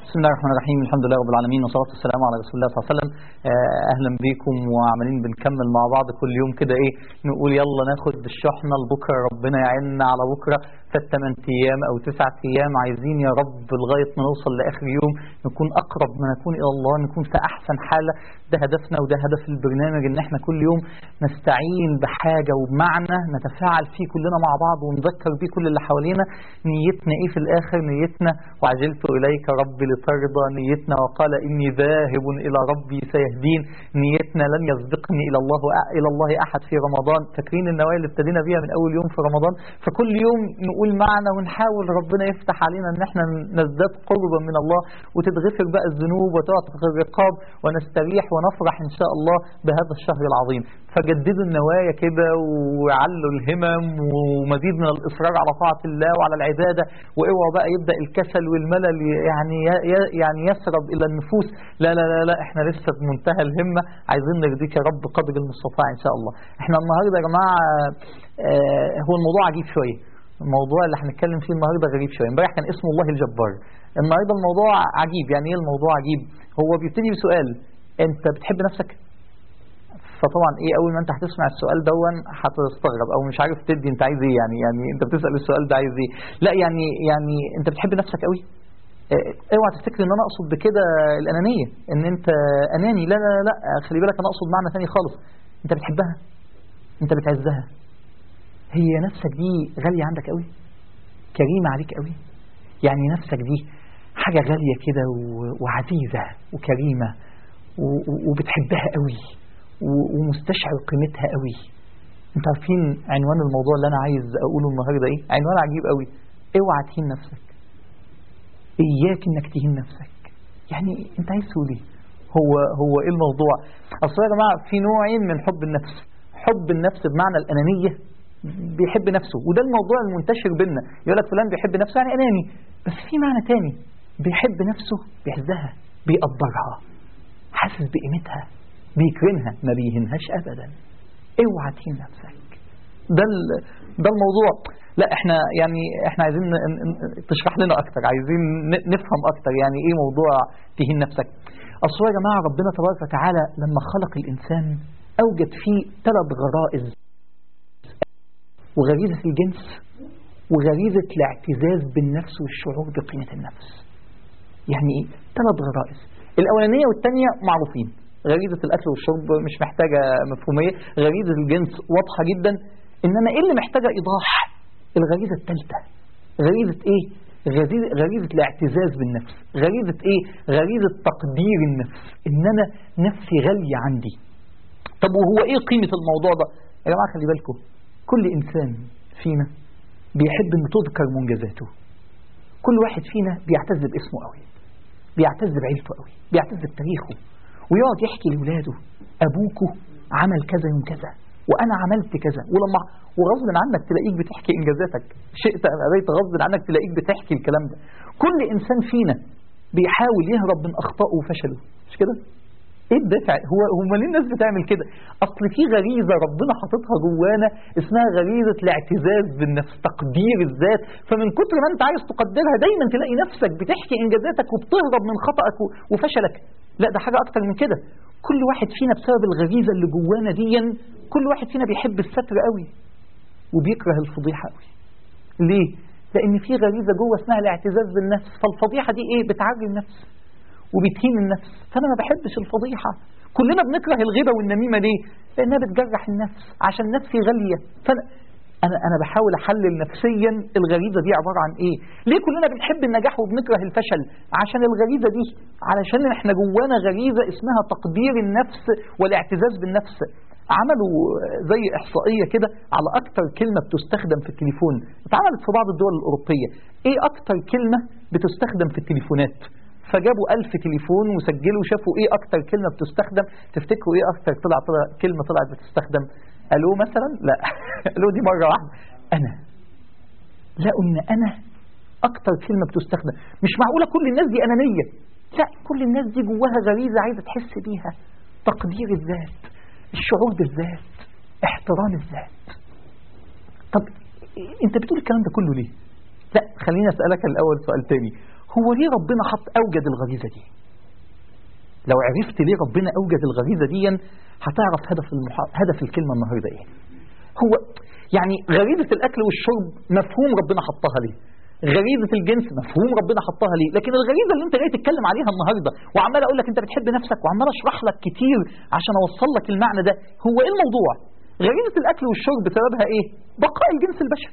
بسم الله الرحمن الرحيم الحمد لله رب العالمين والصلاه والسلام على رسول الله صلى الله عليه وسلم آه، اهلا بيكم وعمالين بنكمل مع بعض كل يوم كده ايه نقول يلا ناخد الشحنه لبكره ربنا يعيننا على بكره فالثمان ايام او تسعة ايام عايزين يا رب لغايه ما نوصل لاخر يوم نكون اقرب ما نكون الى الله نكون في احسن حاله ده هدفنا وده هدف البرنامج ان احنا كل يوم نستعين بحاجه وبمعنى نتفاعل فيه كلنا مع بعض ونذكر بيه كل اللي حوالينا نيتنا ايه في الاخر نيتنا وعجلت اليك ربي لترضى نيتنا وقال اني ذاهب الى ربي سيهدين نيتنا لن يسبقني الى الله الى الله احد في رمضان فاكرين النوايا اللي ابتدينا بيها من اول يوم في رمضان فكل يوم نقول معنا ونحاول ربنا يفتح علينا ان احنا نزداد قربا من الله وتتغفر بقى الذنوب وتعتق الرقاب ونستريح ونفرح ان شاء الله بهذا الشهر العظيم فجددوا النوايا كده وعلوا الهمم ومزيد من الاصرار على طاعه الله وعلى العباده واوعوا بقى يبدا الكسل والملل يعني يعني يسرب الى النفوس لا لا لا لا احنا لسه في منتهى الهمه عايزين نرضيك يا رب قدر المستطاع ان شاء الله احنا النهارده يا جماعه آه هو الموضوع عجيب شويه الموضوع اللي هنتكلم فيه النهارده غريب شويه امبارح كان اسمه الله الجبار النهارده الموضوع عجيب يعني ايه الموضوع عجيب هو بيبتدي بسؤال انت بتحب نفسك فطبعا ايه اول ما انت هتسمع السؤال دون هتستغرب او مش عارف تدي انت عايز ايه يعني يعني انت بتسال السؤال ده عايز ايه لا يعني يعني انت بتحب نفسك قوي اوعى تفتكر ان انا اقصد بكده الانانيه ان انت اناني لا لا لا خلي بالك انا اقصد معنى ثاني خالص انت بتحبها انت بتعزها هي نفسك دي غاليه عندك قوي كريمه عليك قوي يعني نفسك دي حاجه غاليه كده وعزيزه وكريمه وبتحبها قوي ومستشعر قيمتها قوي انتوا عارفين عنوان الموضوع اللي انا عايز اقوله النهارده ايه عنوان عجيب قوي اوعى تهين نفسك اياك انك تهين نفسك يعني انت عايز تقول ايه هو هو ايه الموضوع اصل يا جماعه في نوعين من حب النفس حب النفس بمعنى الانانيه بيحب نفسه وده الموضوع المنتشر بينا يقول لك فلان بيحب نفسه يعني اناني بس في معنى تاني بيحب نفسه بيعزها بيقدرها حاسس بقيمتها بيكرمها ما بيهنهاش ابدا اوعى تهين نفسك ده ده الموضوع لا احنا يعني احنا عايزين تشرح لنا اكتر عايزين نفهم اكتر يعني ايه موضوع تهين نفسك اصل يا جماعه ربنا تبارك وتعالى لما خلق الانسان اوجد فيه ثلاث غرائز وغريزه الجنس وغريزه الاعتزاز بالنفس والشعور بقيمه النفس يعني ايه ثلاث غرائز الاولانيه والثانيه معروفين غريزة الأكل والشرب مش محتاجة مفهومية غريزة الجنس واضحة جدا إنما إيه اللي محتاجة إيضاح الغريزة الثالثة غريزة إيه غريزة, غريزة الاعتزاز بالنفس غريزة إيه غريزة تقدير النفس إن أنا نفسي غالية عندي طب وهو إيه قيمة الموضوع ده يا جماعة خلي بالكم كل إنسان فينا بيحب إن تذكر منجزاته كل واحد فينا بيعتز باسمه قوي بيعتز بعيلته قوي بيعتز بتاريخه ويقعد يحكي لاولاده ابوكو عمل كذا يوم كذا وانا عملت كذا ولما وغصب عنك تلاقيك بتحكي انجازاتك شئت ام ابيت غصب عنك تلاقيك بتحكي الكلام ده كل انسان فينا بيحاول يهرب من اخطائه وفشله مش كده ايه الدافع هو هم ليه الناس بتعمل كده اصل في غريزه ربنا حاططها جوانا اسمها غريزه الاعتزاز بالنفس تقدير الذات فمن كتر ما انت عايز تقدرها دايما تلاقي نفسك بتحكي انجازاتك وبتهرب من خطأك وفشلك لا ده حاجه اكتر من كده كل واحد فينا بسبب الغريزه اللي جوانا دي كل واحد فينا بيحب الستر قوي وبيكره الفضيحه قوي ليه لان في غريزه جوه اسمها الاعتزاز بالنفس فالفضيحه دي ايه بتعري النفس وبتهين النفس فانا ما بحبش الفضيحه كلنا بنكره الغيبه والنميمه ليه لانها بتجرح النفس عشان نفسي غاليه فانا انا انا بحاول احلل نفسيا الغريزه دي عباره عن ايه ليه كلنا بنحب النجاح وبنكره الفشل عشان الغريزه دي علشان احنا جوانا غريزه اسمها تقدير النفس والاعتزاز بالنفس عملوا زي احصائيه كده على اكتر كلمه بتستخدم في التليفون اتعملت في بعض الدول الاوروبيه ايه اكتر كلمه بتستخدم في التليفونات فجابوا ألف تليفون وسجلوا شافوا ايه اكتر كلمه بتستخدم تفتكروا ايه اكتر طلع, طلع كلمه طلعت بتستخدم الو مثلا لا الو دي مره واحده انا لقوا ان انا اكتر كلمه بتستخدم مش معقوله كل الناس دي انانيه لا كل الناس دي جواها غريزه عايزه تحس بيها تقدير الذات الشعور بالذات احترام الذات طب انت بتقول الكلام ده كله ليه لا خليني اسالك الاول سؤال تاني هو ليه ربنا حط أوجد الغريزة دي لو عرفت ليه ربنا أوجد الغريزة دي هتعرف هدف المحا... هدف الكلمة النهاردة إيه هو يعني غريزة الأكل والشرب مفهوم ربنا حطها ليه غريزة الجنس مفهوم ربنا حطها ليه لكن الغريزة اللي انت جاي تتكلم عليها النهاردة وعمال اقول لك انت بتحب نفسك وعمال اشرح لك كتير عشان اوصل لك المعنى ده هو ايه الموضوع غريزة الاكل والشرب سببها ايه بقاء الجنس البشري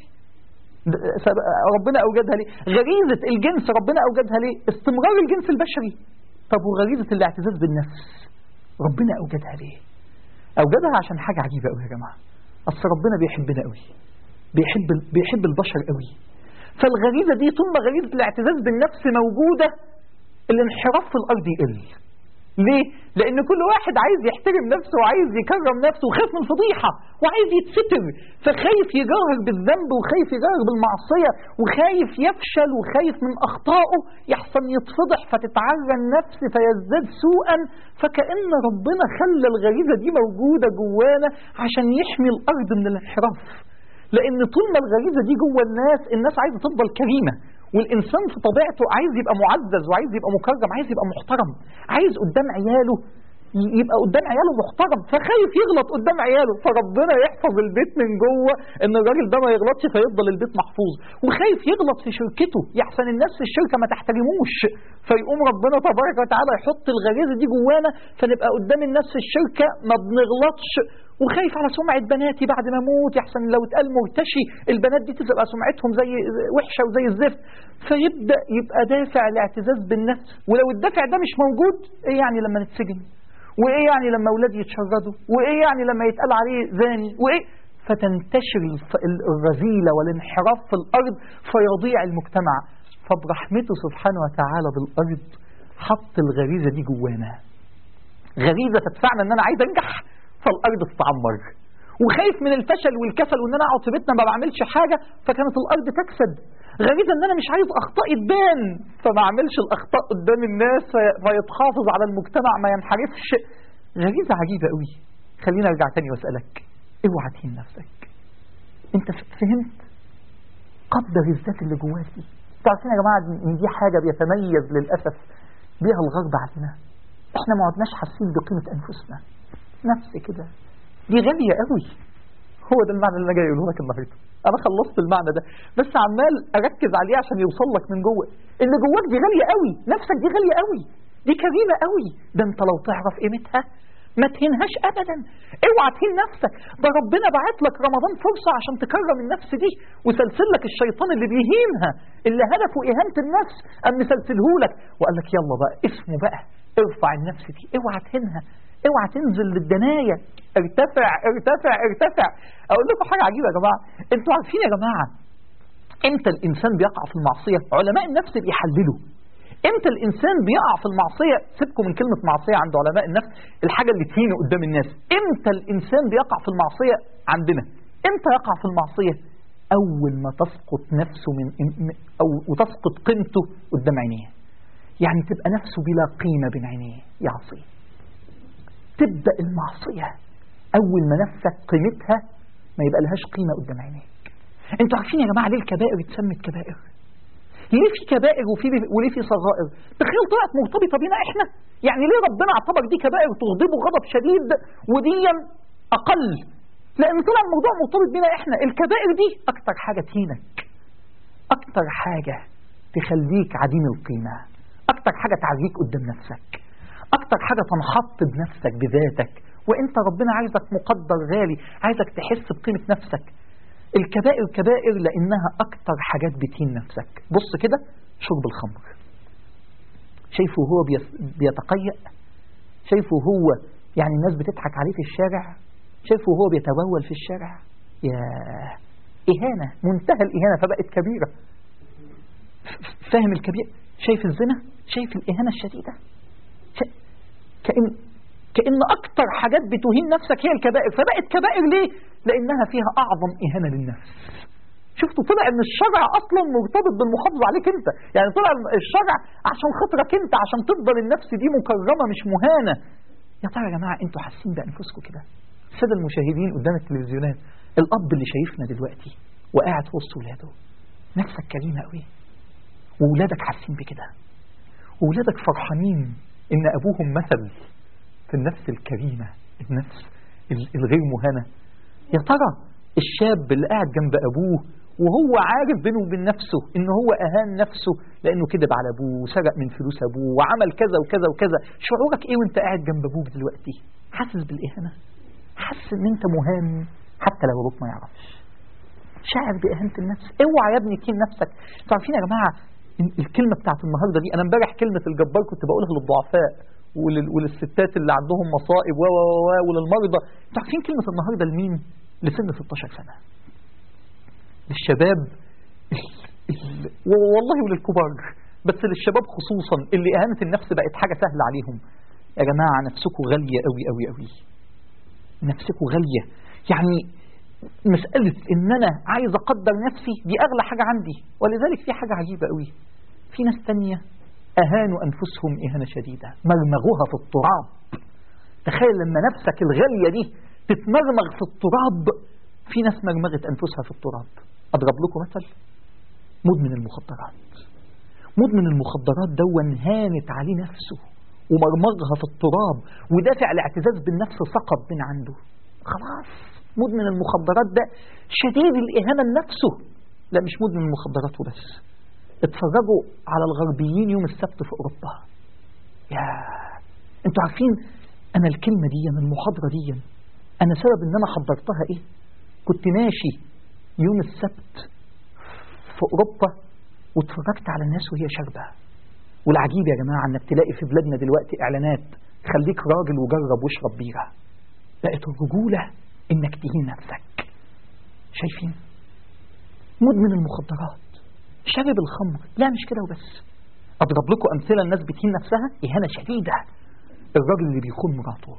ربنا اوجدها ليه غريزة الجنس ربنا اوجدها ليه استمرار الجنس البشري طب وغريزة الاعتزاز بالنفس ربنا اوجدها ليه اوجدها عشان حاجة عجيبة قوي يا جماعة اصل ربنا بيحبنا قوي بيحب بيحب البشر قوي فالغريزة دي طول ما غريزة الاعتزاز بالنفس موجودة الانحراف في الأرض يقل ليه؟ لأن كل واحد عايز يحترم نفسه وعايز يكرم نفسه وخايف من الفضيحة وعايز يتستر فخايف يجاهر بالذنب وخايف يجاهر بالمعصية وخايف يفشل وخايف من أخطائه يحسن يتفضح فتتعرى النفس فيزداد سوءا فكأن ربنا خلى الغريزة دي موجودة جوانا عشان يحمي الأرض من الانحراف لان طول ما الغريزه دي جوه الناس الناس عايزه تفضل كريمه والانسان في طبيعته عايز يبقى معزز وعايز يبقى مكرم عايز يبقى محترم عايز قدام عياله يبقى قدام عياله محترم فخايف يغلط قدام عياله فربنا يحفظ البيت من جوه ان الراجل ده ما يغلطش فيفضل البيت محفوظ وخايف يغلط في شركته يحسن الناس في الشركه ما تحترموش فيقوم ربنا تبارك وتعالى يحط الغريزه دي جوانا فنبقى قدام الناس في الشركه ما بنغلطش وخايف على سمعة بناتي بعد ما اموت يحسن لو اتقال مرتشي البنات دي تبقى سمعتهم زي وحشة وزي الزفت فيبدأ يبقى دافع الاعتزاز بالنفس ولو الدافع ده مش موجود ايه يعني لما نتسجن وايه يعني لما اولادي يتشردوا وايه يعني لما يتقال عليه زاني وايه فتنتشر الرذيلة والانحراف في الأرض فيضيع المجتمع فبرحمته سبحانه وتعالى بالأرض حط الغريزة دي جوانا غريزة تدفعنا ان انا عايز انجح فالارض تتعمر وخايف من الفشل والكسل وان انا اقعد في بيتنا ما بعملش حاجه فكانت الارض تكسد غريزه ان انا مش عايز اخطائي تبان فما اعملش الاخطاء قدام الناس فيتحافظ على المجتمع ما ينحرفش غريزه عجيبه قوي خليني ارجع تاني واسالك اوعى تهين نفسك انت فهمت قدر الذات اللي جواك دي تعرفين يا جماعه ان دي حاجه بيتميز للاسف بيها الغرب عننا احنا ما عدناش حاسين بقيمه انفسنا نفس كده دي غالية قوي هو ده المعنى اللي انا جاي اقوله لك النهارده انا خلصت المعنى ده بس عمال اركز عليه عشان يوصل لك من جوه اللي جواك دي غالية قوي نفسك دي غالية قوي دي كريمة قوي ده انت لو تعرف قيمتها ما تهينهاش ابدا اوعى تهين نفسك ده ربنا بعت لك رمضان فرصة عشان تكرم النفس دي وسلسل لك الشيطان اللي بيهينها اللي هدفه اهانة النفس قام مسلسله لك وقال لك يلا بقى اسمه بقى ارفع النفس دي اوعى تهينها اوعى تنزل للدناية ارتفع ارتفع ارتفع اقول لكم حاجة عجيبة يا جماعة انتوا عارفين يا جماعة امتى الانسان بيقع في المعصية علماء النفس بيحللوا امتى الانسان بيقع في المعصية سيبكم من كلمة معصية عند علماء النفس الحاجة اللي تهينه قدام الناس امتى الانسان بيقع في المعصية عندنا امتى يقع في المعصية اول ما تسقط نفسه من او وتسقط قيمته قدام عينيه يعني تبقى نفسه بلا قيمة بين عينيه يعصيه تبدأ المعصية أول ما نفسك قيمتها ما يبقى لهاش قيمة قدام عينيك انتوا عارفين يا جماعة ليه الكبائر اتسمت كبائر ليه في كبائر وفي وليه في صغائر تخيل طلعت مرتبطة بينا احنا يعني ليه ربنا اعتبر دي كبائر تغضبه غضب شديد ودي أقل لأن طلع الموضوع مرتبط بينا احنا الكبائر دي أكتر حاجة تهينك أكتر حاجة تخليك عديم القيمة أكتر حاجة تعزيك قدام نفسك أكتر حاجة تنحط بنفسك بذاتك وانت ربنا عايزك مقدر غالي عايزك تحس بقيمة نفسك الكبائر كبائر لأنها أكتر حاجات بتهين نفسك بص كده شرب الخمر شايفه هو بيتقيأ شايفه هو يعني الناس بتضحك عليه في الشارع شايفه هو بيتبول في الشارع يا إهانة منتهى الإهانة فبقت كبيرة فاهم الكبير شايف الزنا شايف الإهانة الشديدة كأن كأن أكتر حاجات بتهين نفسك هي الكبائر فبقت كبائر ليه؟ لأنها فيها أعظم إهانة للنفس شفتوا طلع ان الشرع اصلا مرتبط بالمحافظه عليك انت يعني طلع الشرع عشان خاطرك انت عشان تفضل النفس دي مكرمه مش مهانه يا ترى يا جماعه انتوا حاسين بانفسكم كده الساده المشاهدين قدام التلفزيونات الاب اللي شايفنا دلوقتي وقاعد في وسط ولاده نفسك كريمه قوي وولادك حاسين بكده وولادك فرحانين ان ابوهم مثل في النفس الكريمة النفس الغير مهانة يا ترى الشاب اللي قاعد جنب ابوه وهو عارف بينه وبين نفسه ان هو اهان نفسه لانه كذب على ابوه وسرق من فلوس ابوه وعمل كذا وكذا وكذا شعورك ايه وانت قاعد جنب ابوك دلوقتي حاسس بالاهانه حاسس ان انت مهان حتى لو ابوك ما يعرفش شاعر باهانه النفس اوعى يا ابني تهين نفسك انتوا عارفين يا جماعه الكلمه بتاعت النهارده دي انا امبارح كلمه الجبار كنت بقولها للضعفاء ولل... وللستات اللي عندهم مصائب و و و وللمرضى انتوا عارفين كلمه النهارده لمين لسن 16 سنه للشباب والله وللكبار بس للشباب خصوصا اللي إهانة النفس بقت حاجة سهلة عليهم يا جماعة نفسكم غالية قوي قوي قوي نفسكم غالية يعني مسألة إن أنا عايز أقدر نفسي دي أغلى حاجة عندي ولذلك في حاجة عجيبة قوي في ناس تانية أهانوا أنفسهم إهانة شديدة مرمغوها في التراب تخيل لما نفسك الغالية دي تتمرمغ في التراب في ناس مرمغت أنفسها في التراب أضرب لكم مثل مدمن المخدرات مدمن المخدرات دون هانت عليه نفسه ومرمغها في التراب ودافع الاعتزاز بالنفس سقط من عنده خلاص مدمن المخدرات ده شديد الإهانة لنفسه لا مش مدمن المخدرات وبس اتفرجوا على الغربيين يوم السبت في أوروبا يا انتوا عارفين أنا الكلمة دي من المحاضرة دي أنا سبب إن أنا حضرتها إيه كنت ماشي يوم السبت في أوروبا واتفرجت على الناس وهي شاربة والعجيب يا جماعة انك تلاقي في بلادنا دلوقتي اعلانات خليك راجل وجرب واشرب بيرة بقت الرجولة انك تهين نفسك شايفين مدمن المخدرات شرب الخمر لا مش كده وبس اضرب لكم امثلة الناس بتهين نفسها اهانة شديدة الراجل اللي بيخون مراته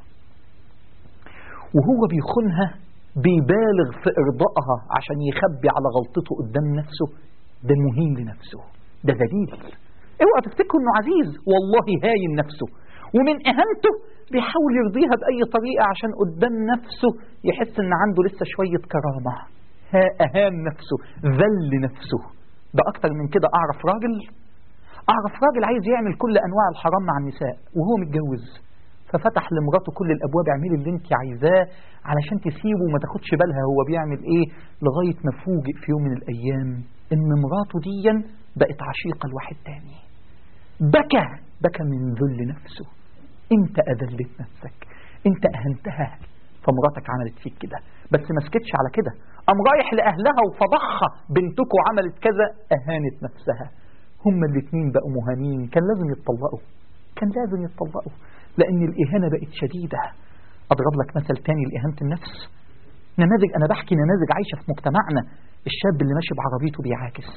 وهو بيخونها بيبالغ في إرضائها عشان يخبي على غلطته قدام نفسه ده مهين لنفسه ده ذليل اوعى تفتكروا انه عزيز والله هاين نفسه ومن اهانته بيحاول يرضيها باي طريقه عشان قدام نفسه يحس ان عنده لسه شويه كرامه ها اهان نفسه ذل نفسه ده اكتر من كده اعرف راجل اعرف راجل عايز يعمل كل انواع الحرام مع النساء وهو متجوز ففتح لمراته كل الابواب اعملي اللي انت عايزاه علشان تسيبه وما تاخدش بالها هو بيعمل ايه لغايه ما فوجئ في يوم من الايام ان مراته ديا بقت عشيقه لواحد تاني بكى بكى من ذل نفسه انت اذلت نفسك انت اهنتها فمراتك عملت فيك كده بس ما سكتش على كده قام رايح لاهلها وفضحها بنتكم عملت كذا اهانت نفسها هما الاثنين بقوا مهانين كان لازم يتطلقوا كان لازم يتطلقوا لأن الإهانة بقت شديدة أضرب لك مثل تاني لإهانة النفس نماذج أنا بحكي نماذج عايشة في مجتمعنا الشاب اللي ماشي بعربيته بيعاكس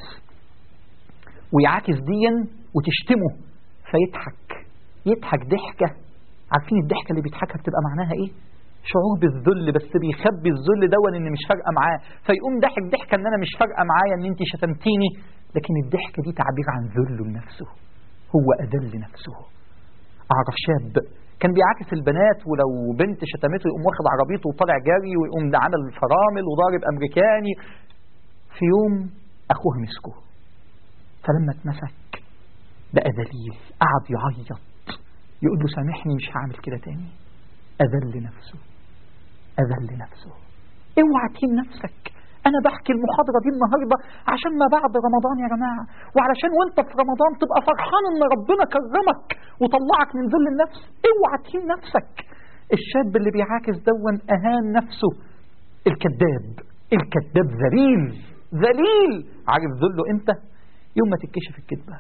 ويعاكس ديا وتشتمه فيضحك يضحك ضحكة عارفين الضحكة اللي بيضحكها بتبقى معناها إيه؟ شعور بالذل بس بيخبي الذل دون ان مش فارقه معاه فيقوم ضحك ضحكه ان انا مش فارقه معايا ان انت شتمتيني لكن الضحكه دي تعبير عن ذله لنفسه هو اذل نفسه أعرف شاب كان بيعاكس البنات ولو بنت شتمته يقوم واخد عربيته وطالع جري ويقوم ده عمل فرامل وضارب أمريكاني في يوم أخوها مسكه فلما اتمسك بقى ذليل قعد يعيط يقول له سامحني مش هعمل كده تاني أذل نفسه أذل نفسه اوعى تهين نفسك أنا بحكي المحاضرة دي النهاردة عشان ما بعد رمضان يا جماعة وعلشان وانت في رمضان تبقى فرحان ان ربنا كرمك وطلعك من ذل النفس اوعى تهين نفسك الشاب اللي بيعاكس دون أهان نفسه الكذاب الكذاب ذليل ذليل عارف ذله امتى يوم ما تتكشف الكذبة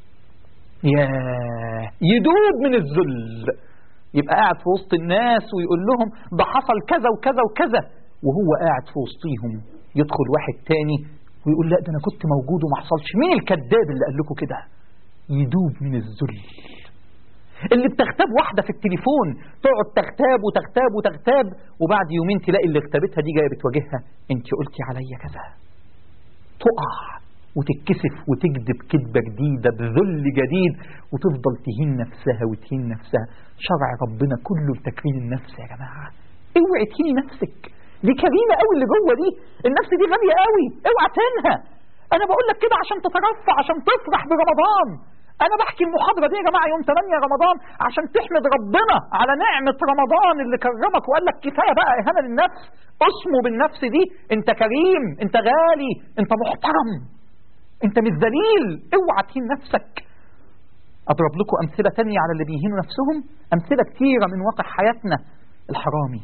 يا يدوب من الذل يبقى قاعد في وسط الناس ويقول لهم ده حصل كذا وكذا وكذا وهو قاعد في وسطيهم يدخل واحد تاني ويقول لا ده انا كنت موجود وما حصلش مين الكذاب اللي قال لكم كده يدوب من الذل اللي بتغتاب واحدة في التليفون تقعد تغتاب وتغتاب وتغتاب وبعد يومين تلاقي اللي اغتابتها دي جاية بتواجهها انت قلتي عليا كذا تقع وتتكسف وتكذب كذبة جديدة بذل جديد وتفضل تهين نفسها وتهين نفسها شرع ربنا كله لتكريم النفس يا جماعة اوعي تهيني نفسك دي كريمة قوي اللي جوه دي النفس دي غالية قوي اوعى تنهى انا بقول لك كده عشان تترفع عشان تفرح برمضان انا بحكي المحاضره دي يا جماعه يوم 8 رمضان عشان تحمد ربنا على نعمه رمضان اللي كرمك وقال لك كفايه بقى اهانه للنفس اسمه بالنفس دي انت كريم انت غالي انت محترم انت مش ذليل اوعى تهين نفسك اضرب لكم امثله تانية على اللي بيهينوا نفسهم امثله كتيره من واقع حياتنا الحرامي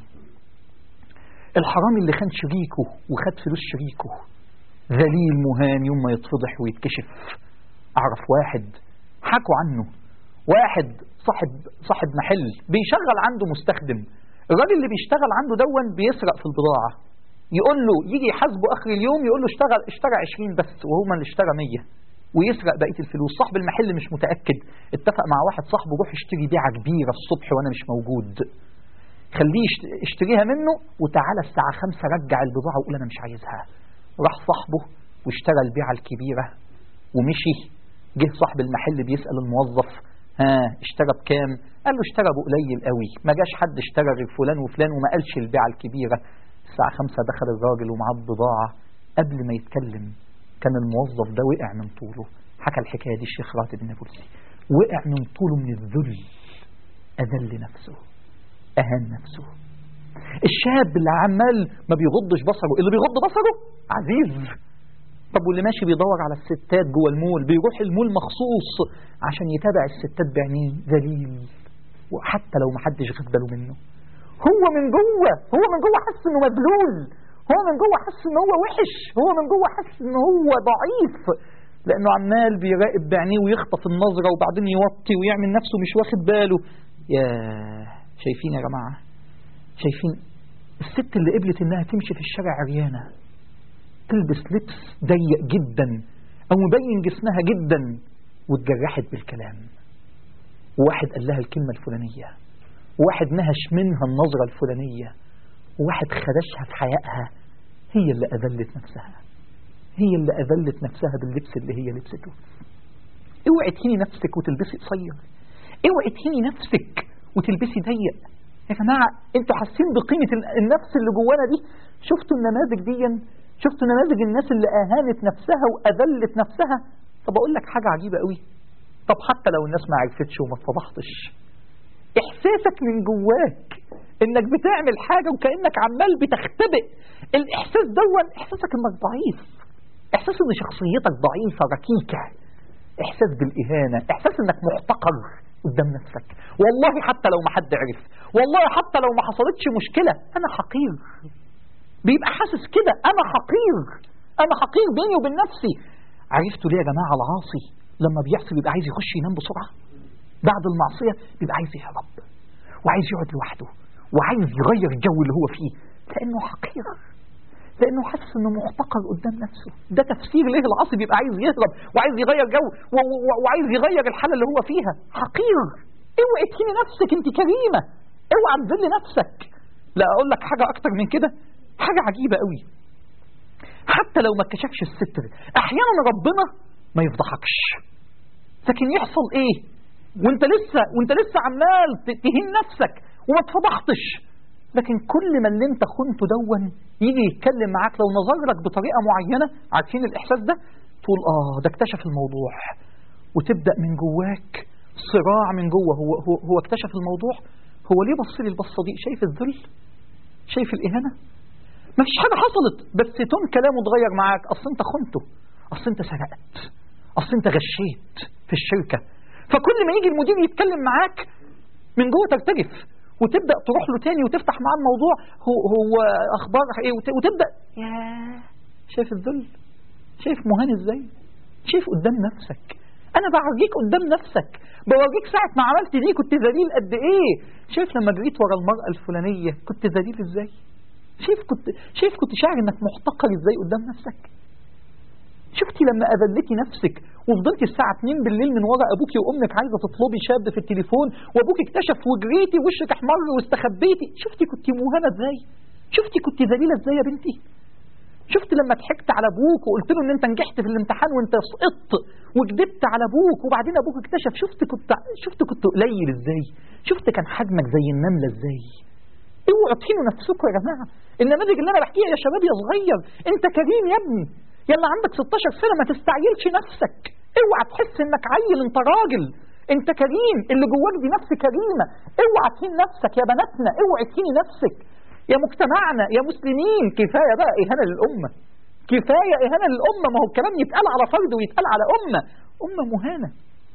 الحرامي اللي خان شريكه وخد فلوس شريكه ذليل مهان يوم ما يتفضح ويتكشف اعرف واحد حكوا عنه واحد صاحب صاحب محل بيشغل عنده مستخدم الراجل اللي بيشتغل عنده دون بيسرق في البضاعة يقول له يجي يحاسبه اخر اليوم يقول له اشتغل اشترى 20 بس وهو من اللي اشترى 100 ويسرق بقية الفلوس صاحب المحل مش متأكد اتفق مع واحد صاحبه روح اشتري بيعة كبيرة الصبح وانا مش موجود خليه اشتريها منه وتعالى الساعة خمسة رجع البضاعة وقول انا مش عايزها راح صاحبه واشترى البيعة الكبيرة ومشي جه صاحب المحل بيسأل الموظف ها اشترى بكام قال له اشترى بقليل قوي ما جاش حد اشترى غير فلان وفلان وما قالش البيعة الكبيرة الساعة خمسة دخل الراجل ومعاه البضاعة قبل ما يتكلم كان الموظف ده وقع من طوله حكى الحكاية دي الشيخ راتب النابلسي وقع من طوله من الذل أذل نفسه أهان نفسه الشاب اللي عمال ما بيغضش بصره اللي بيغض بصره عزيز طب واللي ماشي بيدور على الستات جوه المول بيروح المول مخصوص عشان يتابع الستات بعينيه ذليل وحتى لو ما حدش خد باله منه هو من جوه هو من جوه حاسس انه مبلول هو من جوه حاسس ان هو وحش هو من جوه حاسس ان هو ضعيف لانه عمال بيراقب بعينيه ويخطف النظره وبعدين يوطي ويعمل نفسه مش واخد باله يا شايفين يا جماعه شايفين الست اللي قبلت انها تمشي في الشارع عريانه تلبس لبس ضيق جدا او مبين جسمها جدا واتجرحت بالكلام وواحد قال لها الكلمة الفلانية وواحد نهش منها النظرة الفلانية وواحد خدشها في حيائها هي اللي أذلت نفسها هي اللي أذلت نفسها باللبس اللي هي لبسته اوعي تهيني نفسك وتلبسي قصير اوعي تهيني نفسك وتلبسي ضيق يا جماعة انتوا حاسين بقيمة النفس اللي جوانا دي شفتوا النماذج دي شفتوا نماذج الناس اللي أهانت نفسها وأذلت نفسها طب أقول لك حاجة عجيبة قوي طب حتى لو الناس ما عرفتش وما اتفضحتش إحساسك من جواك إنك بتعمل حاجة وكأنك عمال بتختبئ الإحساس دون إحساسك إنك ضعيف إحساس إن شخصيتك ضعيفة ركيكة إحساس بالإهانة إحساس إنك محتقر قدام نفسك والله حتى لو ما حد عرف والله حتى لو ما حصلتش مشكلة أنا حقير بيبقى حاسس كده انا حقير انا حقير بيني وبين نفسي عرفتوا ليه يا جماعه العاصي لما بيعصي بيبقى عايز يخش ينام بسرعه بعد المعصيه بيبقى عايز يهرب وعايز يقعد لوحده وعايز يغير الجو اللي هو فيه لانه حقير لانه حاسس انه محتقر قدام نفسه ده تفسير ليه العاصي بيبقى عايز يهرب وعايز يغير جو وعايز يغير الحاله اللي هو فيها حقير اوعي تهيني نفسك انت كريمه اوعى تذل نفسك لا اقول لك حاجه اكتر من كده حاجة عجيبة قوي حتى لو ما اتكشفش الستر احيانا ربنا ما يفضحكش لكن يحصل ايه وانت لسه وانت لسه عمال تهين نفسك وما اتفضحتش لكن كل ما اللي انت خنته دون يجي يتكلم معاك لو نظر لك بطريقة معينة عارفين الاحساس ده تقول اه ده اكتشف الموضوع وتبدأ من جواك صراع من جوه هو, هو, هو اكتشف الموضوع هو ليه بص لي البصة دي شايف الذل شايف الإهانة ما فيش حاجة حصلت بس تون كلامه اتغير معاك أصل أنت خنته أصل أنت سرقت أصل أنت غشيت في الشركة فكل ما يجي المدير يتكلم معاك من جوه ترتجف وتبدأ تروح له تاني وتفتح معاه الموضوع هو, هو أخبار إيه وتبدأ يا شايف الذل شايف مهان إزاي شايف قدام نفسك أنا بعرجيك قدام نفسك بوريك ساعة ما عملت دي كنت ذليل قد إيه شايف لما جريت ورا المرأة الفلانية كنت ذليل إزاي شايف كنت شايف كنت شاعر انك محتقر ازاي قدام نفسك شفتي لما اذلتي نفسك وفضلتي الساعة 2 بالليل من ورا ابوكي وامك عايزة تطلبي شاب في التليفون وابوك اكتشف وجريتي وشك احمر واستخبيتي شفتي كنت مهانة ازاي شفتي كنت ذليلة ازاي يا بنتي شفت لما ضحكت على ابوك وقلت له ان انت نجحت في الامتحان وانت سقطت وكذبت على ابوك وبعدين ابوك اكتشف شفت كنت شفت كنت قليل ازاي شفت كان حجمك زي النملة ازاي اوعوا تهينوا نفسكم يا جماعه النماذج اللي انا بحكيها يا شباب يا صغير انت كريم يا ابني يلا عندك 16 سنة ما تستعجلش نفسك اوعى تحس انك عيل انت راجل انت كريم اللي جواك دي نفس كريمة اوعى تهين نفسك يا بناتنا اوعى تهيني نفسك يا مجتمعنا يا مسلمين كفاية بقى إهانة للأمة كفاية إهانة للأمة ما هو الكلام يتقال على فرد ويتقال على أمة أمة مهانة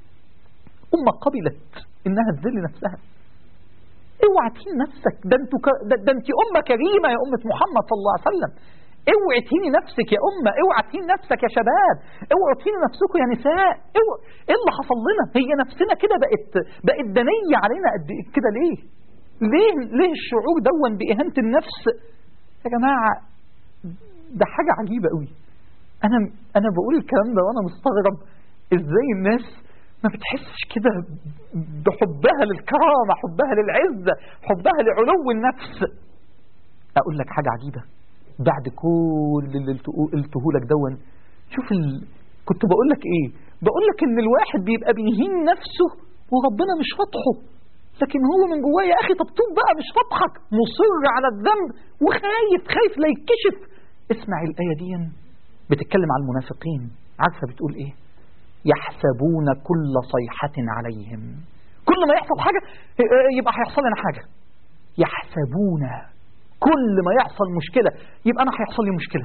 أمة قبلت إنها تذل نفسها اوعى تهين نفسك ده انتوا ك... ده, ده انت أمة كريمة يا أمة محمد صلى الله عليه وسلم اوعي تهيني نفسك يا أمة اوعى تهيني نفسك يا شباب اوعوا تهيني نفسكم يا نساء اوعى ايه اللي حصل لنا هي نفسنا كده بقت بقت دنية علينا قد إيه كده ليه ليه ليه الشعور دون بإهانة النفس يا جماعة ده حاجة عجيبة قوي أنا أنا بقول الكلام ده وأنا مستغرب إزاي الناس ما بتحسش كده بحبها للكرامة حبها للعزة حبها لعلو النفس أقول لك حاجة عجيبة بعد كل اللي قلته لك دون شوف ال... كنت بقول لك ايه بقول لك ان الواحد بيبقى بيهين نفسه وربنا مش فاتحه لكن هو من جواه يا اخي طب توب بقى مش فاتحك مصر على الذنب وخايف خايف لا يتكشف اسمع الايه دي بتتكلم عن المنافقين عارفه بتقول ايه يحسبون كل صيحة عليهم كل ما يحصل حاجة يبقى هيحصل لنا حاجة يحسبون كل ما يحصل مشكلة يبقى أنا هيحصل لي مشكلة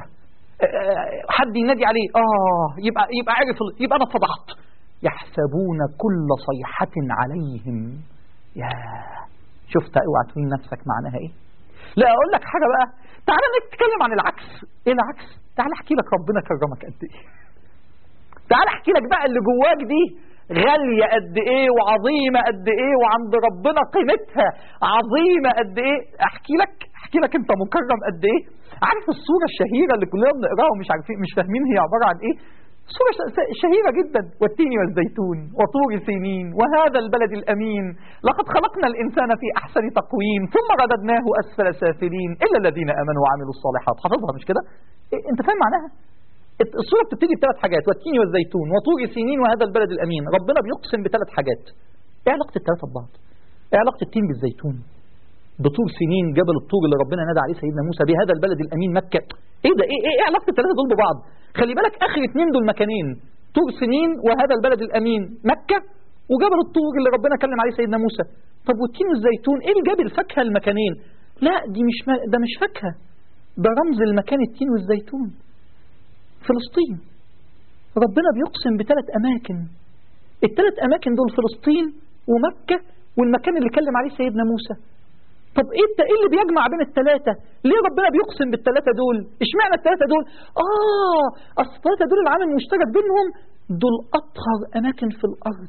حد ينادي عليه آه يبقى يبقى عرف يبقى أنا اتفضحت يحسبون كل صيحة عليهم يا شفت اوعى تقول نفسك معناها ايه لا اقول لك حاجة بقى تعالى نتكلم عن العكس ايه العكس تعالى احكي لك ربنا كرمك قد ايه تعالى احكي لك بقى اللي جواك دي غالية قد ايه وعظيمة قد ايه وعند ربنا قيمتها عظيمة قد ايه احكي لك احكي لك انت مكرم قد ايه عارف الصورة الشهيرة اللي كلنا بنقراها ومش عارفين مش فاهمين هي عبارة عن ايه صورة شهيرة جدا والتين والزيتون وطور سينين وهذا البلد الأمين لقد خلقنا الإنسان في أحسن تقويم ثم رددناه أسفل سافلين إلا الذين آمنوا وعملوا الصالحات حافظها مش كده إيه انت فاهم معناها الصورة بتبتدي بثلاث حاجات والتين والزيتون وطور سينين وهذا البلد الأمين ربنا بيقسم بثلاث حاجات ايه علاقة الثلاثة ببعض ايه علاقة التين بالزيتون بطول سنين جبل الطور اللي ربنا نادى عليه سيدنا موسى بهذا البلد الأمين مكة ايه ده ايه ايه, إيه علاقة الثلاثة دول ببعض خلي بالك اخر اثنين دول مكانين طور سنين وهذا البلد الأمين مكة وجبل الطور اللي ربنا كلم عليه سيدنا موسى طب والتين والزيتون ايه اللي جاب الفاكهة المكانين لا دي مش ما ده مش فاكهة ده رمز المكان التين والزيتون فلسطين ربنا بيقسم بثلاث أماكن الثلاث أماكن دول فلسطين ومكة والمكان اللي كلم عليه سيدنا موسى طب ايه ايه اللي بيجمع بين الثلاثة ليه ربنا بيقسم بالثلاثة دول اشمعنى الثلاثة دول اه اصل الثلاثة دول العامل المشترك بينهم دول اطهر اماكن في الارض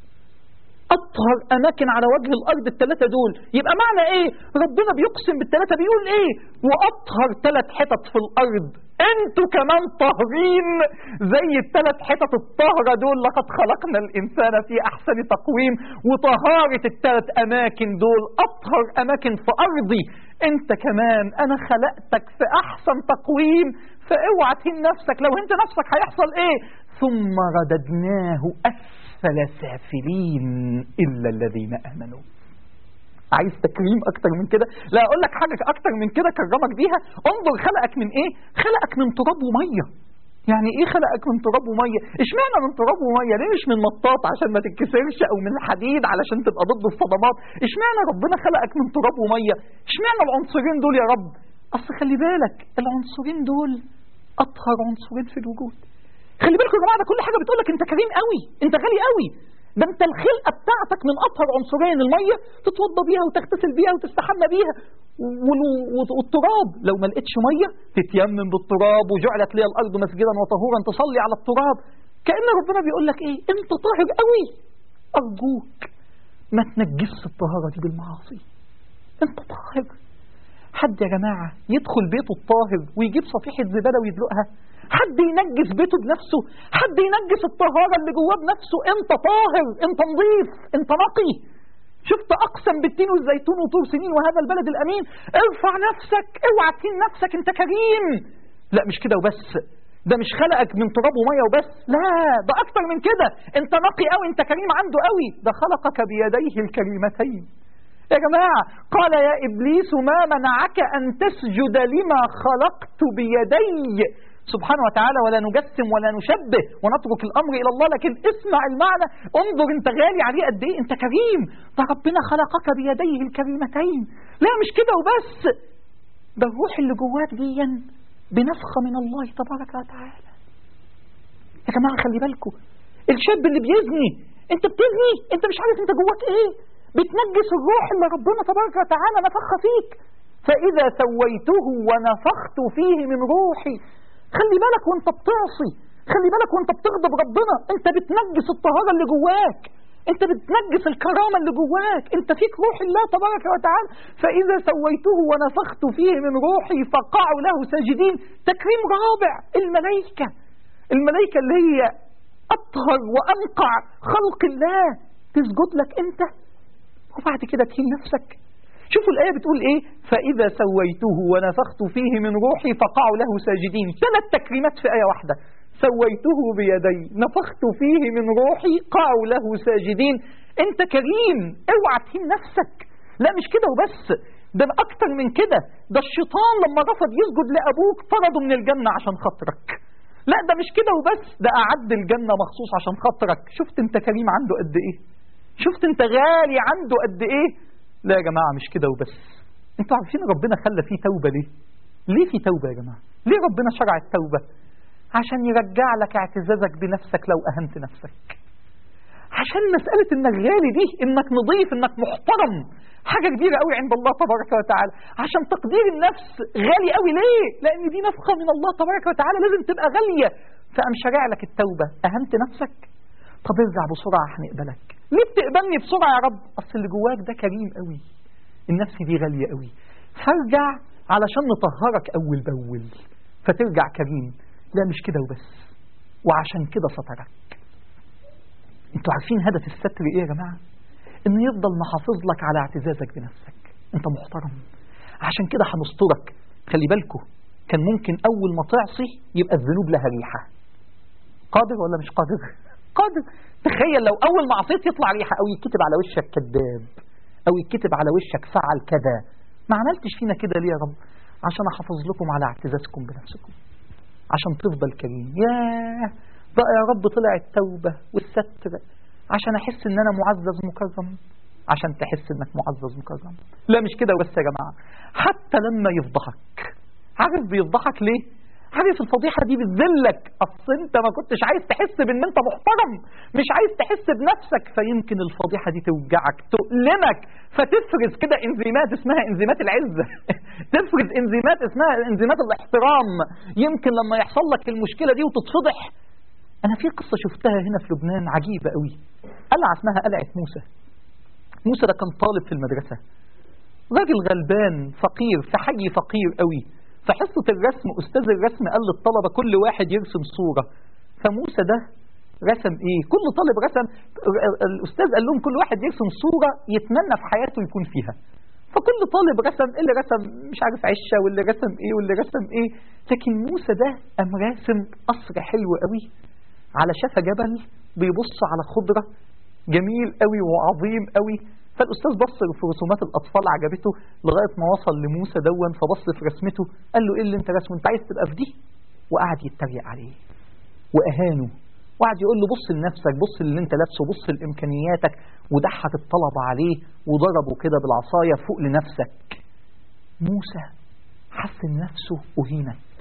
اطهر اماكن على وجه الارض الثلاثة دول يبقى معنى ايه ربنا بيقسم بالثلاثة بيقول ايه واطهر ثلاث حتت في الارض انتوا كمان طاهرين زي الثلاث حتت الطاهرة دول لقد خلقنا الانسان في احسن تقويم وطهارة الثلاث اماكن دول اطهر اماكن في ارضي انت كمان انا خلقتك في احسن تقويم فاوعى تهين نفسك لو انت نفسك هيحصل ايه ثم رددناه اسفل سافلين الا الذين امنوا عايز تكريم اكتر من كده لا اقول لك حاجه اكتر من كده كرمك بيها انظر خلقك من ايه خلقك من تراب وميه يعني ايه خلقك من تراب وميه اشمعنى من تراب وميه ليه مش من مطاط عشان ما تتكسرش او من حديد علشان تبقى ضد الصدمات اشمعنى ربنا خلقك من تراب وميه اشمعنى العنصرين دول يا رب اصل خلي بالك العنصرين دول اطهر عنصرين في الوجود خلي بالكم يا جماعه ده كل حاجه بتقول لك انت كريم قوي انت غالي قوي ده انت الخلقة بتاعتك من أطهر عنصرين المية تتوضى بيها وتغتسل بيها وتستحمى بيها والتراب لو ما لقيتش مية تتيمم بالتراب وجعلت لي الأرض مسجدا وطهورا تصلي على التراب كأن ربنا بيقول لك إيه أنت طاهر قوي أرجوك ما تنجسش الطهارة دي بالمعاصي أنت طاهر حد يا جماعة يدخل بيته الطاهر ويجيب صفيحة زبالة ويدلقها حد ينجس بيته بنفسه حد ينجس الطهارة اللي جواه بنفسه انت طاهر انت نظيف انت نقي شفت اقسم بالتين والزيتون وطور سنين وهذا البلد الامين ارفع نفسك اوعى تهين نفسك انت كريم لا مش كده وبس ده مش خلقك من تراب وميه وبس لا ده اكتر من كده انت نقي قوي انت كريم عنده قوي ده خلقك بيديه الكريمتين يا جماعة قال يا إبليس ما منعك أن تسجد لما خلقت بيدي سبحانه وتعالى ولا نجسم ولا نشبه ونترك الأمر إلى الله لكن اسمع المعنى انظر انت غالي عليه قد ايه انت كريم ده ربنا خلقك بيديه الكريمتين لا مش كده وبس ده الروح اللي جواك ديا بنفخة من الله تبارك وتعالى يا جماعة خلي بالكم الشاب اللي بيزني انت بتزني انت مش عارف انت جواك ايه بتنجس الروح اللي ربنا تبارك وتعالى نفخها فيك فإذا سويته ونفخت فيه من روحي خلي بالك وانت بتعصي خلي بالك وانت بتغضب ربنا انت بتنجس الطهارة اللي جواك انت بتنجس الكرامة اللي جواك انت فيك روح الله تبارك وتعالى فإذا سويته ونفخت فيه من روحي فقعوا له ساجدين تكريم رابع الملائكة الملائكة اللي هي أطهر وأنقع خلق الله تسجد لك انت وبعد كده تهين نفسك شوفوا الآية بتقول إيه فإذا سويته ونفخت فيه من روحي فقعوا له ساجدين ثلاث تكريمات في آية واحدة سويته بيدي نفخت فيه من روحي قعوا له ساجدين انت كريم اوعى تهين نفسك لا مش كده وبس ده أكتر من كده ده الشيطان لما رفض يسجد لأبوك طرده من الجنة عشان خاطرك لا ده مش كده وبس ده أعد الجنة مخصوص عشان خاطرك شفت انت كريم عنده قد ايه شفت انت غالي عنده قد ايه لا يا جماعة مش كده وبس انتوا عارفين ربنا خلى فيه توبة ليه ليه في توبة يا جماعة ليه ربنا شرع التوبة عشان يرجع لك اعتزازك بنفسك لو أهنت نفسك عشان مسألة انك غالي دي انك نظيف انك محترم حاجة كبيرة قوي عند الله تبارك وتعالى عشان تقدير النفس غالي قوي ليه لان دي نفخة من الله تبارك وتعالى لازم تبقى غالية فقام شارع لك التوبة أهنت نفسك طب ارجع بسرعة هنقبلك ليه بتقبلني بسرعة يا رب أصل اللي جواك ده كريم قوي النفس دي غالية قوي فارجع علشان نطهرك أول بأول فترجع كريم لا مش كده وبس وعشان كده سترك انتوا عارفين هدف الستر ايه يا جماعة انه يفضل محافظ لك على اعتزازك بنفسك انت محترم عشان كده هنسترك خلي بالكم كان ممكن اول ما تعصي يبقى الذنوب لها ريحة قادر ولا مش قادر قادر تخيل لو أول ما عصيت يطلع ريحة أو يتكتب على وشك كذاب أو يتكتب على وشك فعل كذا ما عملتش فينا كده ليه يا رب عشان أحافظ لكم على اعتزازكم بنفسكم عشان تفضل كريم ياه بقى يا رب طلع التوبة والستر عشان أحس إن أنا معزز مكرم عشان تحس إنك معزز مكرم لا مش كده بس يا جماعة حتى لما يفضحك عارف بيفضحك ليه عارف الفضيحة دي بتذلك أصل أنت ما كنتش عايز تحس بأن أنت محترم مش عايز تحس بنفسك فيمكن الفضيحة دي توجعك تؤلمك فتفرز كده انزيمات اسمها انزيمات العزة تفرز انزيمات اسمها انزيمات الاحترام يمكن لما يحصل لك المشكلة دي وتتفضح أنا في قصة شفتها هنا في لبنان عجيبة قوي قلعة اسمها قلعة موسى موسى ده كان طالب في المدرسة راجل غلبان فقير في حي فقير قوي في حصة الرسم أستاذ الرسم قال للطلبة كل واحد يرسم صورة فموسى ده رسم ايه كل طالب رسم الأستاذ قال لهم كل واحد يرسم صورة يتمنى في حياته يكون فيها فكل طالب رسم اللي رسم مش عارف عشة واللي رسم ايه واللي رسم ايه لكن موسى ده قام راسم قصر حلو قوي على شفا جبل بيبص على خضرة جميل قوي وعظيم قوي فالأستاذ بص في رسومات الأطفال عجبته لغاية ما وصل لموسى دون فبص في رسمته قال له إيه اللي أنت رسمه أنت عايز تبقى في دي وقعد يتريق عليه وأهانه وقعد يقول له بص لنفسك بص اللي أنت لابسه بص لإمكانياتك وضحك الطلبة عليه وضربه كده بالعصاية فوق لنفسك موسى حس إن نفسه أهينت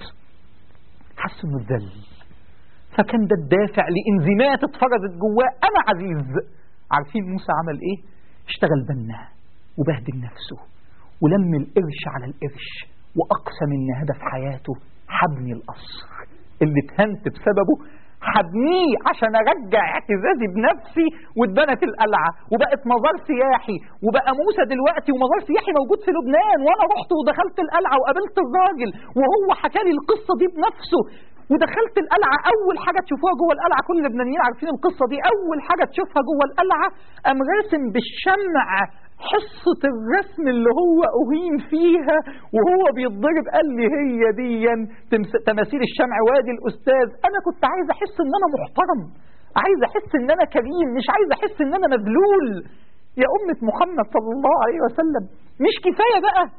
حس إنه اتذل فكان ده الدافع لإنزيمات اتفرزت جواه أنا عزيز عارفين موسى عمل إيه؟ اشتغل بنا وبهدل نفسه ولم القرش على القرش وأقسم إن هدف حياته حبني القصر اللي اتهنت بسببه حبنيه عشان ارجع اعتزازي بنفسي واتبنت القلعه وبقت مزار سياحي وبقى موسى دلوقتي ومزار سياحي موجود في لبنان وانا رحت ودخلت القلعه وقابلت الراجل وهو حكى لي القصه دي بنفسه ودخلت القلعة أول حاجة تشوفوها جوه القلعة كل اللبنانيين عارفين القصة دي أول حاجة تشوفها جوه القلعة قام راسم بالشمع حصة الرسم اللي هو أهين فيها وهو بيتضرب قال لي هي دي تماثيل الشمع وادي الأستاذ أنا كنت عايز أحس إن أنا محترم عايز أحس إن أنا كريم مش عايز أحس إن أنا مذلول يا أمة محمد صلى الله عليه وسلم مش كفاية بقى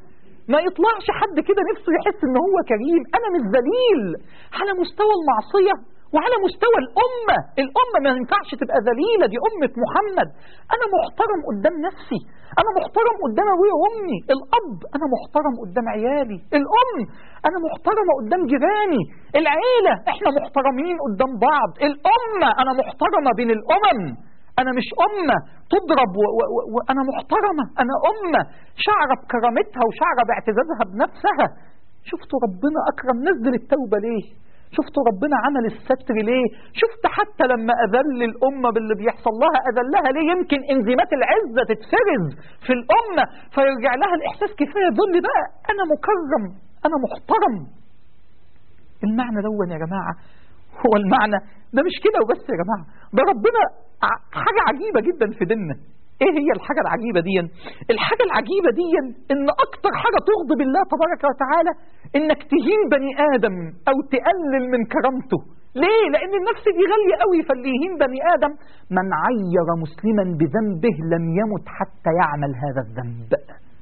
ما يطلعش حد كده نفسه يحس ان هو كريم انا مش ذليل على مستوى المعصية وعلى مستوى الأمة الأمة ما ينفعش تبقى ذليلة دي أمة محمد أنا محترم قدام نفسي أنا محترم قدام أبويا وأمي الأب أنا محترم قدام عيالي الأم أنا محترمة قدام جيراني العيلة إحنا محترمين قدام بعض الأمة أنا محترمة بين الأمم أنا مش أمة تضرب وأنا محترمة أنا أمة شعر بكرامتها وشعر باعتزازها بنفسها شفتوا ربنا أكرم نزل التوبة ليه شفتوا ربنا عمل الستر ليه شفت حتى لما أذل الأمة باللي بيحصل لها أذلها ليه يمكن انزيمات العزة تتفرز في الأمة فيرجع لها الإحساس كفاية ذل بقى أنا مكرم أنا محترم المعنى دون يا جماعة هو المعنى ده مش كده وبس يا جماعة ده ربنا حاجة عجيبة جدا في ديننا ايه هي الحاجة العجيبة دي الحاجة العجيبة دي ان اكتر حاجة تغضب الله تبارك وتعالى انك تهين بني ادم او تقلل من كرامته ليه لان النفس دي غالية قوي فاللي يهين بني ادم من عير مسلما بذنبه لم يمت حتى يعمل هذا الذنب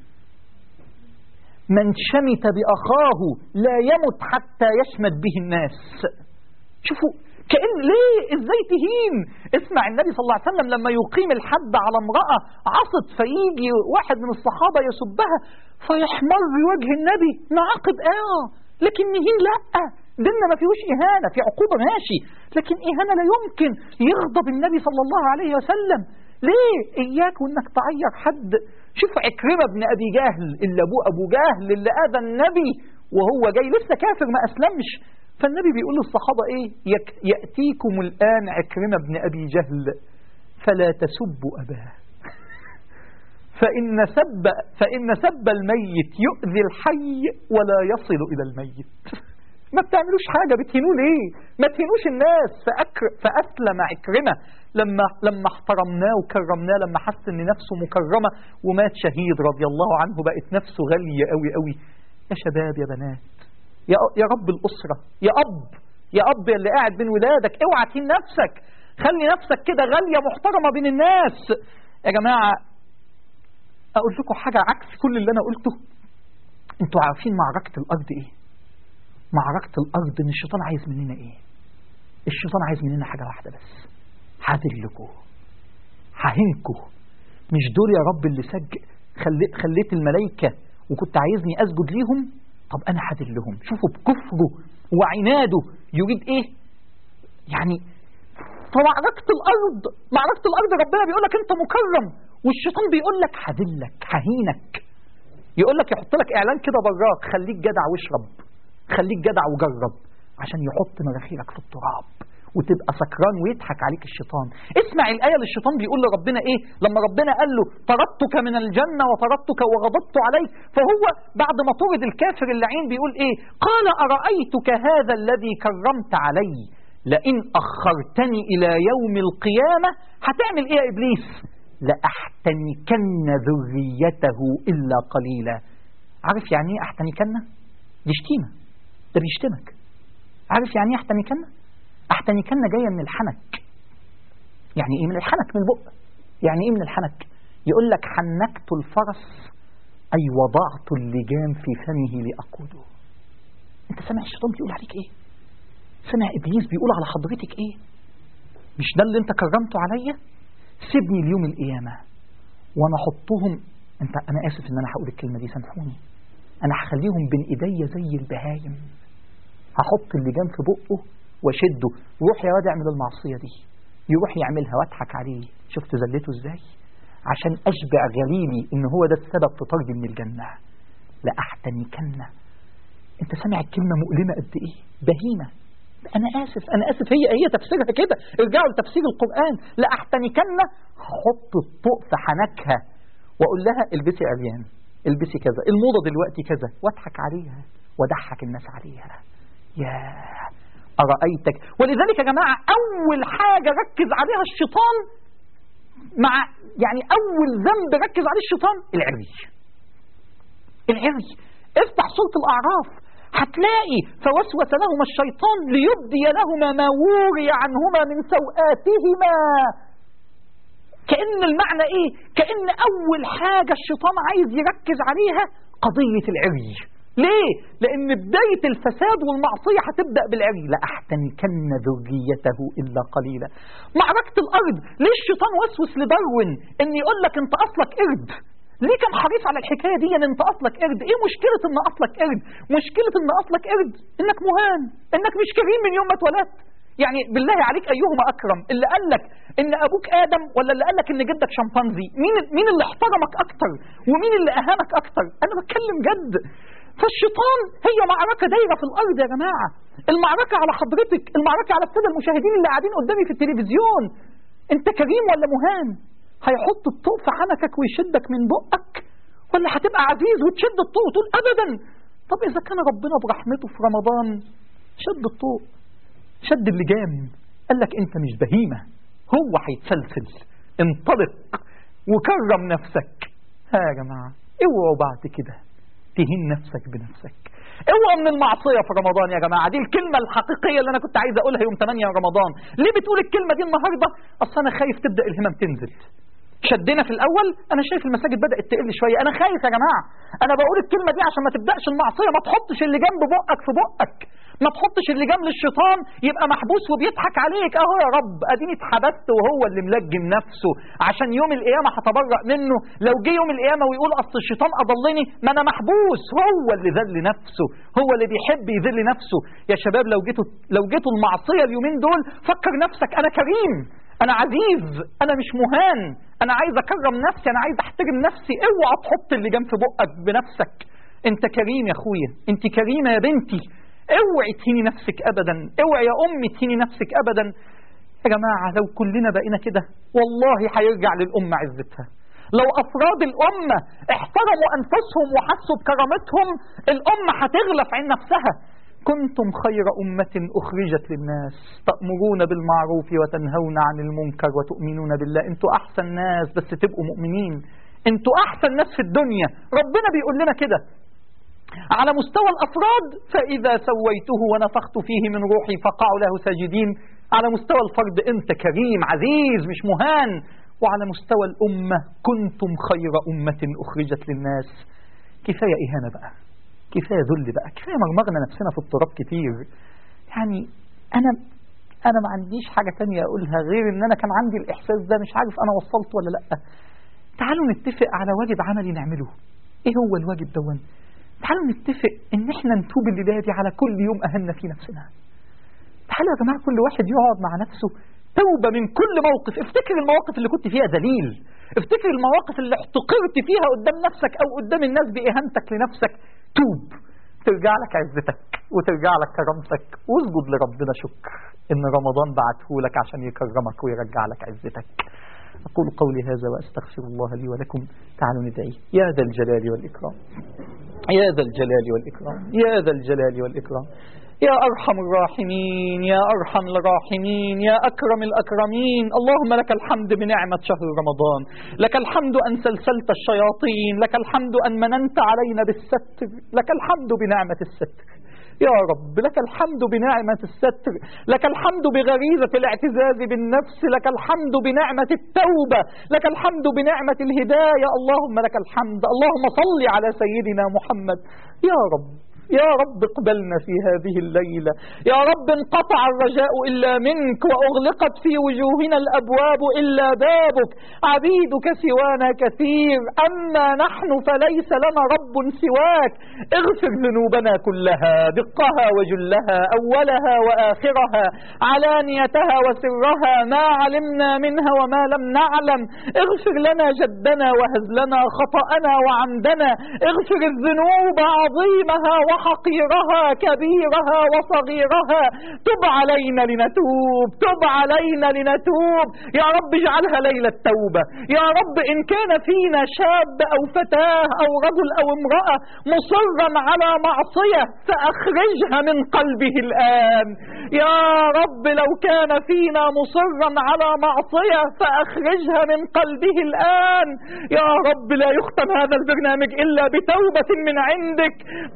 من شمت بأخاه لا يمت حتى يشمت به الناس شوفوا كأن ليه ازاي تهين اسمع النبي صلى الله عليه وسلم لما يقيم الحد على امرأة عصت فيجي واحد من الصحابة يسبها فيحمر وجه النبي نعاقب اه لكن نهين لا ديننا ما فيهوش إهانة في عقوبة ماشي لكن إهانة لا يمكن يغضب النبي صلى الله عليه وسلم ليه إياك وإنك تعير حد شوف عكرمة بن أبي جهل اللي أبوه أبو جهل اللي آذى النبي وهو جاي لسه كافر ما أسلمش فالنبي بيقول للصحابة ايه يك يأتيكم الآن عكرمة بن أبي جهل فلا تسبوا أباه فإن سب, فإن سب الميت يؤذي الحي ولا يصل إلى الميت ما بتعملوش حاجة بتهنوه ليه ما تهنوش الناس فأكر فأسلم عكرمة لما, لما احترمناه وكرمناه لما حس ان نفسه مكرمة ومات شهيد رضي الله عنه بقت نفسه غالية قوي قوي يا شباب يا بنات يا يا رب الأسرة يا أب يا أب اللي قاعد بين ولادك اوعى تهين نفسك خلي نفسك كده غالية محترمة بين الناس يا جماعة أقول لكم حاجة عكس كل اللي أنا قلته انتوا عارفين معركة الأرض إيه معركة الأرض إن الشيطان عايز مننا إيه الشيطان عايز مننا حاجة واحدة بس هذلكوا ههنكوا مش دول يا رب اللي سج خليت, خليت الملائكة وكنت عايزني أسجد ليهم طب أنا هذلهم شوفوا بكفره وعناده يريد إيه يعني فمعركة الأرض معركة الأرض ربنا بيقول لك أنت مكرم والشيطان بيقول لك هذلك ههينك يقول لك يحط لك إعلان كده براك خليك جدع واشرب خليك جدع وجرب عشان يحط مناخيرك في التراب وتبقى سكران ويضحك عليك الشيطان اسمع الآية اللي الشيطان بيقول لربنا ايه لما ربنا قال له طردتك من الجنة وطردتك وغضبت عليك فهو بعد ما طرد الكافر اللعين بيقول ايه قال أرأيتك هذا الذي كرمت علي لئن أخرتني إلى يوم القيامة هتعمل ايه يا إبليس لأحتنكن ذريته إلا قليلا عارف يعني ايه أحتنكن دي شتيمة ده بيشتمك عارف يعني ايه أحتنكن أحتنكن جاية من الحنك يعني إيه من الحنك من البق يعني إيه من الحنك يقول لك حنكت الفرس أي وضعت اللجام في فمه لأقوده أنت سامع الشيطان بيقول عليك إيه سامع إبليس بيقول على حضرتك إيه مش ده اللي أنت كرمته عليا سيبني اليوم القيامة وأنا أحطهم أنت أنا آسف إن أنا هقول الكلمة دي سامحوني أنا هخليهم بين إيديا زي البهايم هحط اللجام في بقه واشده روح يا واد اعمل المعصية دي يروح يعملها واضحك عليه شفت زلته ازاي عشان اشبع غليلي ان هو ده السبب في طردي من الجنة لأحتنكن انت سامع الكلمة مؤلمة قد ايه بهيمة انا اسف انا اسف هي هي تفسيرها كده ارجعوا لتفسير القرآن لأحتنكن حط الطوق في حنكها واقول لها البسي عريان البسي كذا الموضة دلوقتي كذا واضحك عليها وضحك الناس عليها يا أرأيتك ولذلك يا جماعة أول حاجة ركز عليها الشيطان مع يعني أول ذنب ركز عليه الشيطان العري العري افتح سورة الأعراف هتلاقي فوسوس لهما الشيطان ليبدي لهما ما وري عنهما من سوآتهما كأن المعنى ايه كأن اول حاجة الشيطان عايز يركز عليها قضية العري ليه لان بداية الفساد والمعصية هتبدأ بالعري لأحتنكن ذريته إلا قليلا معركة الأرض ليه الشيطان وسوس لداروين ان يقول لك انت أصلك قرد ليه كان حريص على الحكاية دي ان انت اصلك قرد ايه مشكلة ان اصلك قرد مشكلة ان اصلك قرد انك مهان انك مش كريم من يوم ما اتولدت يعني بالله عليك ايهما اكرم اللي قال لك ان ابوك ادم ولا اللي قال لك ان جدك شمبانزي مين مين اللي احترمك اكتر ومين اللي اهانك اكتر انا بتكلم جد فالشيطان هي معركة دايرة في الأرض يا جماعة المعركة على حضرتك المعركة على السادة المشاهدين اللي قاعدين قدامي في التلفزيون انت كريم ولا مهان هيحط الطوق في حنكك ويشدك من بقك ولا هتبقى عزيز وتشد الطوق وتقول ابدا طب اذا كان ربنا برحمته في رمضان شد الطوق شد اللجام قال لك انت مش بهيمة هو هيتسلسل انطلق وكرم نفسك ها يا جماعة اوعوا بعد كده تهين نفسك بنفسك اوعوا من المعصية في رمضان يا جماعة دي الكلمة الحقيقية اللي انا كنت عايز اقولها يوم 8 رمضان ليه بتقول الكلمة دي النهاردة اصل انا خايف تبدأ الهمم تنزل شدنا في الاول انا شايف المساجد بدات تقل شويه انا خايف يا جماعه انا بقول الكلمه دي عشان ما تبداش المعصيه ما تحطش اللي جنب بقك في بقك ما تحطش اللي جنب للشيطان يبقى محبوس وبيضحك عليك اهو يا رب اديني اتحبست وهو اللي ملجم نفسه عشان يوم القيامه هتبرأ منه لو جه يوم القيامه ويقول اصل الشيطان اضلني ما انا محبوس هو اللي ذل نفسه هو اللي بيحب يذل نفسه يا شباب لو جيتوا لو جيتوا المعصيه اليومين دول فكر نفسك انا كريم انا عزيز انا مش مهان انا عايز اكرم نفسي انا عايز احترم نفسي اوعى تحط اللي جنب بقك بنفسك انت كريم يا اخويا انت كريمه يا بنتي اوعي تهيني نفسك ابدا اوعي يا امي تهيني نفسك ابدا يا جماعه لو كلنا بقينا كده والله هيرجع للامه عزتها لو افراد الامه احترموا انفسهم وحسوا بكرامتهم الامه هتغلى في عين نفسها كنتم خير أمة أخرجت للناس تأمرون بالمعروف وتنهون عن المنكر وتؤمنون بالله انتوا أحسن ناس بس تبقوا مؤمنين انتوا أحسن ناس في الدنيا ربنا بيقول لنا كده على مستوى الأفراد فإذا سويته ونفخت فيه من روحي فقعوا له ساجدين على مستوى الفرد أنت كريم عزيز مش مهان وعلى مستوى الأمة كنتم خير أمة أخرجت للناس كفاية إهانة بقى كفايه ذل بقى كفايه مرمغنا نفسنا في التراب كتير يعني انا انا ما عنديش حاجه تانية اقولها غير ان انا كان عندي الاحساس ده مش عارف انا وصلت ولا لا تعالوا نتفق على واجب عملي نعمله ايه هو الواجب دون تعالوا نتفق ان احنا نتوب الليله دي على كل يوم اهنا فيه نفسنا تعالوا يا جماعه كل واحد يقعد مع نفسه توبة من كل موقف افتكر المواقف اللي كنت فيها ذليل افتكر المواقف اللي احتقرت فيها قدام نفسك او قدام الناس بإهانتك لنفسك توب ترجع لك عزتك وترجع لك كرامتك واسجد لربنا شكر ان رمضان بعته لك عشان يكرمك ويرجع لك عزتك أقول قولي هذا وأستغفر الله لي ولكم تعالوا ندعي يا ذا الجلال والإكرام يا ذا الجلال والإكرام يا ذا الجلال والإكرام يا أرحم الراحمين يا أرحم الراحمين يا أكرم الأكرمين اللهم لك الحمد بنعمة شهر رمضان لك الحمد أن سلسلت الشياطين لك الحمد أن مننت علينا بالستر لك الحمد بنعمة الستر يا رب لك الحمد بنعمة الستر لك الحمد بغريزة الاعتزاز بالنفس لك الحمد بنعمة التوبة لك الحمد بنعمة الهداية اللهم لك الحمد اللهم صل على سيدنا محمد يا رب يا رب اقبلنا في هذه الليلة يا رب انقطع الرجاء إلا منك وأغلقت في وجوهنا الأبواب إلا بابك عبيدك سوانا كثير أما نحن فليس لنا رب سواك اغفر ذنوبنا كلها دقها وجلها أولها وآخرها علانيتها وسرها ما علمنا منها وما لم نعلم اغفر لنا جدنا وهزلنا خطأنا وعمدنا اغفر الذنوب عظيمها وحقيرها كبيرها وصغيرها تب علينا لنتوب تب علينا لنتوب يا رب اجعلها ليلة توبة يا رب إن كان فينا شاب أو فتاة أو رجل أو امرأة مصرا على معصية فأخرجها من قلبه الآن يا رب لو كان فينا مصرا على معصية فأخرجها من قلبه الآن يا رب لا يختم هذا البرنامج إلا بتوبة من عندك تب على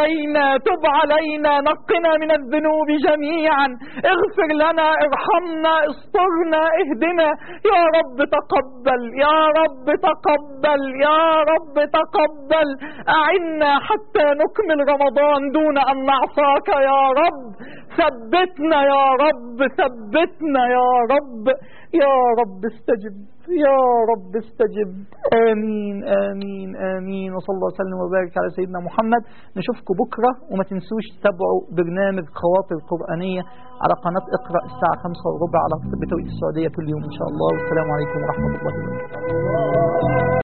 علينا تب علينا نقنا من الذنوب جميعا اغفر لنا ارحمنا استرنا اهدنا يا رب تقبل يا رب تقبل يا رب تقبل أعنا حتى نكمل رمضان دون أن نعصاك يا رب ثبتنا يا رب ثبتنا يا رب يا رب استجب يا رب استجب آمين آمين آمين وصلى الله وسلم وبارك على سيدنا محمد نشوفكم بكرة وما تنسوش تتابعوا برنامج خواطر قرآنية على قناة اقرأ الساعة 5 وربع على بتوقيت السعودية كل يوم إن شاء الله والسلام عليكم ورحمة الله وبركاته